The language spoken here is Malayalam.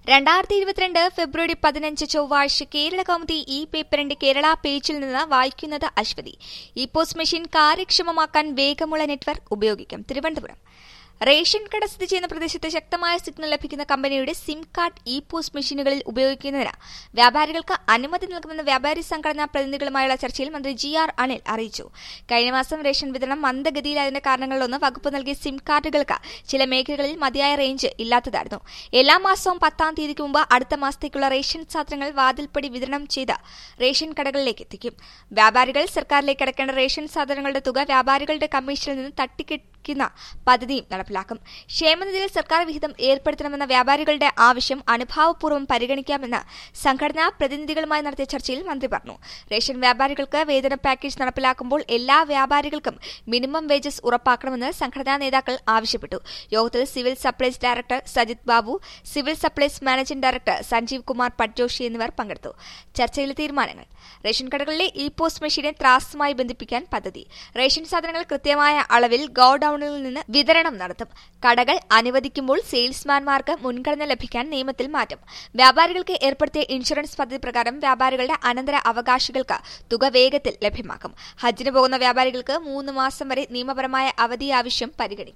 രണ്ടായിരത്തി ഇരുപത്തിരണ്ട് ഫെബ്രുവരി പതിനഞ്ച് ചൊവ്വാഴ്ച കേരള കൗമുദി ഈ പേപ്പറിന്റെ കേരള പേജിൽ നിന്ന് വായിക്കുന്നത് അശ്വതി ഇ പോസ്റ്റ് മെഷീൻ കാര്യക്ഷമമാക്കാൻ വേഗമുള്ള നെറ്റ്വർക്ക് ഉപയോഗിക്കും തിരുവനന്തപുരം റേഷൻ കട സ്ഥിതി ചെയ്യുന്ന പ്രദേശത്ത് ശക്തമായ സിഗ്നൽ ലഭിക്കുന്ന കമ്പനിയുടെ സിം കാർഡ് ഇ പോസ്റ്റ് മെഷീനുകളിൽ ഉപയോഗിക്കുന്നതിന് വ്യാപാരികൾക്ക് അനുമതി നൽകുമെന്ന് വ്യാപാരി സംഘടനാ പ്രതിനിധികളുമായുള്ള ചർച്ചയിൽ മന്ത്രി ജി ആർ അനിൽ അറിയിച്ചു കഴിഞ്ഞ മാസം റേഷൻ വിതരണം മന്ദഗതിയിലായതിന്റെ കാരണങ്ങളിലൊന്ന് വകുപ്പ് നൽകിയ സിം കാർഡുകൾക്ക് ചില മേഖലകളിൽ മതിയായ റേഞ്ച് ഇല്ലാത്തതായിരുന്നു എല്ലാ മാസവും പത്താം തീയതിക്ക് മുമ്പ് അടുത്ത മാസത്തേക്കുള്ള റേഷൻ സാധനങ്ങൾ വാതിൽപ്പടി വിതരണം ചെയ്ത് റേഷൻ കടകളിലേക്ക് എത്തിക്കും വ്യാപാരികൾ സർക്കാരിലേക്ക് അടക്കേണ്ട റേഷൻ സാധനങ്ങളുടെ തുക വ്യാപാരികളുടെ കമ്മീഷനിൽ നിന്ന് തട്ടിക്കെട്ടി ക്കുന്ന പദ്ധതിയും നടപ്പിലാക്കും ക്ഷേമനിധിയിൽ സർക്കാർ വിഹിതം ഏർപ്പെടുത്തണമെന്ന വ്യാപാരികളുടെ ആവശ്യം അനുഭാവപൂർവ്വം പരിഗണിക്കാമെന്ന് സംഘടനാ പ്രതിനിധികളുമായി നടത്തിയ ചർച്ചയിൽ മന്ത്രി പറഞ്ഞു റേഷൻ വ്യാപാരികൾക്ക് വേതന പാക്കേജ് നടപ്പിലാക്കുമ്പോൾ എല്ലാ വ്യാപാരികൾക്കും മിനിമം വേജസ് ഉറപ്പാക്കണമെന്ന് സംഘടനാ നേതാക്കൾ ആവശ്യപ്പെട്ടു യോഗത്തിൽ civil supplies director Sajith Babu civil supplies managing director Sanjeev Kumar Patjoshi എന്നിവർ പങ്കെടുത്തു ചർച്ചയിലെ തീരുമാനങ്ങൾ റേഷൻ കടകളിലെ ഇ പോസ്റ്റ് മെഷീനെ ത്രാസുമായി ബന്ധിപ്പിക്കാൻ പദ്ധതി റേഷൻ സാധനങ്ങൾ കൃത്യമായ അളവിൽ ഗോഡൌണിൽ നിന്ന് വിതരണം നടത്തും കടകൾ അനുവദിക്കുമ്പോൾ സെയിൽസ്മാൻമാർക്ക് മുൻഗണന ലഭിക്കാൻ നിയമത്തിൽ മാറ്റം വ്യാപാരികൾക്ക് ഏർപ്പെടുത്തിയ ഇൻഷുറൻസ് പദ്ധതി പ്രകാരം വ്യാപാരികളുടെ അനന്തര അവകാശികൾക്ക് തുക വേഗത്തിൽ ലഭ്യമാക്കും ഹജ്ജിന് പോകുന്ന വ്യാപാരികൾക്ക് മൂന്ന് മാസം വരെ നിയമപരമായ അവധി ആവശ്യം പരിഗണിക്കും